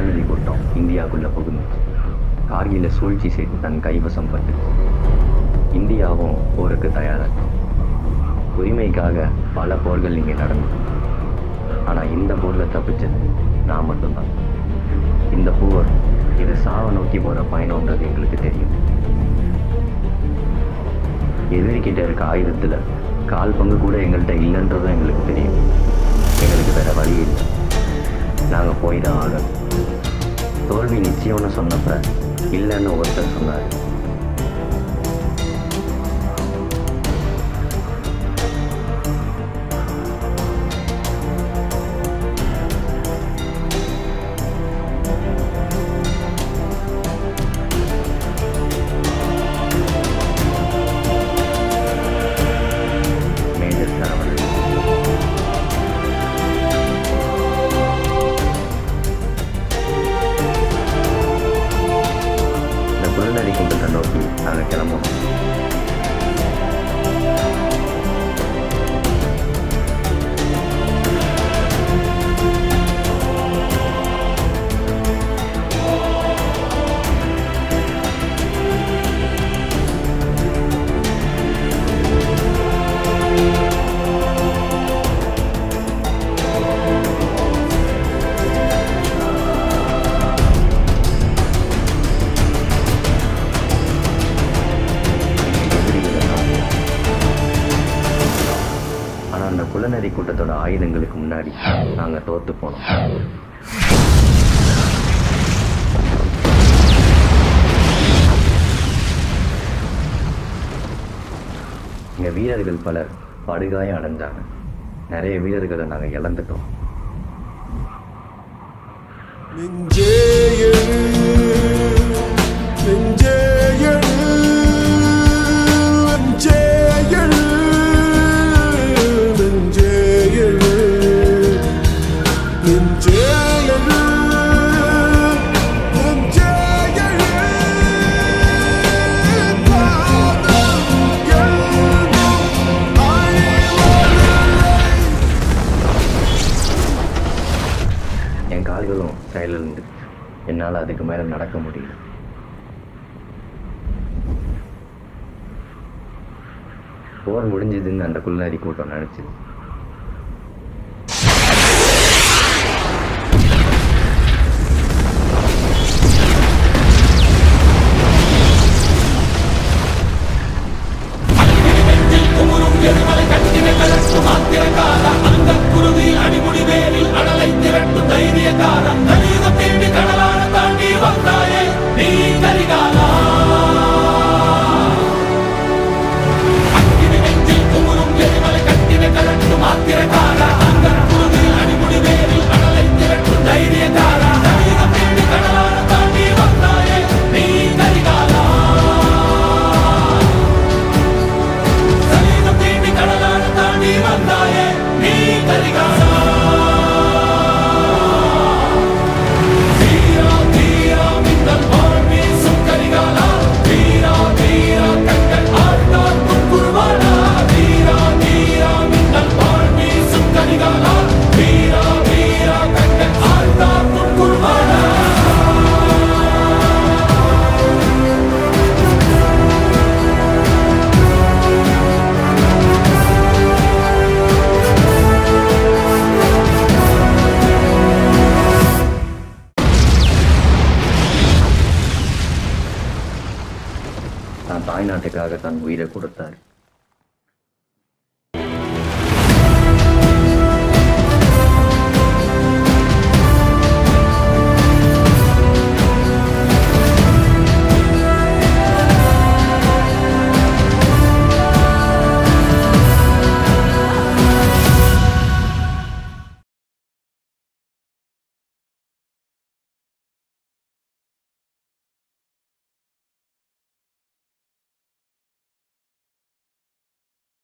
குலநதி கூட்டம் இந்தியாவுக்குள்ள புகுந்து கார்கில சூழ்ச்சி செய்து தன் கைவசம் பட்டு இந்தியாவும் போருக்கு தயாராச்சு உரிமைக்காக பல போர்கள் இங்கே நடந்தது ஆனா இந்த போர்ல தப்பிச்சது நான் மட்டும்தான் இந்த போர் இது சாவை நோக்கி போற பயணம்ன்றது எங்களுக்கு தெரியும் எதிரிக்கிட்ட இருக்க ஆயுதத்துல கால் பங்கு கூட எங்கள்கிட்ட இல்லைன்றதும் எங்களுக்கு தெரியும் எங்களுக்கு வேற வழி இல்லை நாங்க போய் தான் ஆகணும் தோல்வி நிச்சயம்னு சொன்னப்ப இல்லைன்னு ஒருத்தர் சொன்னார் மேஜர் சரவணன் இந்த குழந்தை குண்டத்தை நோக்கி நாங்கள் கிளம்புவோம் ஆனா அந்த குலநரி கூட்டத்தோட ஆயுதங்களுக்கு முன்னாடி நாங்க தோத்து போனோம் இங்க வீரர்கள் பலர் படுகாயம் அடைஞ்சாங்க நிறைய வீரர்களை நாங்க இழந்துட்டோம் நெஞ்சே எழு, நெஞ்சே எழு, நெஞ்சே எழு, நெஞ்சே எழு, நெஞ்சே எழு, நெஞ்சே எழு, காதல் எழுதும் அறிவொளியை என் கால்களும் செயலில் இருந்து என்னால் அதுக்கு மேலே நடக்க முடியல போர் முடிஞ்சதுன்னு அந்த குள்ளநரி கூட்டம் நினைச்சது குமுறும் எரிமலை கட்டினை கலக்கும் ஆத்திரக்கார அந்த குருதி அடிமுடி வேரில் அடலை திரட்டும் தைரியக்கார கலியுகம் தேடி கடலான தாண்டி வந்தாயே நீ கரிகாலா அக்கினி நெஞ்சில் குமுறும் எரிமலை கட்டினை கலக்கும் ஆத்திரக்கார அந்த குருதி அடிமுடி வேரில் அடலை திரட்டும் தைரியக்கார கலியுகம் தேடி கடலான தாண்டி வந்தாயே நீ கரிகாலா சலீனம் தீண்டி கடலான தாண்டி வந்தாயே நீ கரிகாலா தீரா தீரா மின்னல் வாழ் வீசும் கரிகாலா தீரா தீரா கண்கள் ஆழ்ந்தார் குறுவாடா தீரா தீரா மின்னல் வாழ் வீசும் கரிகாலா தீரா தீரா கண்கள் ஆழ்ந்தார் குறுவாடா தான் தாய்நாட்டுக்காக தன் உயிரை கொடுத்தார்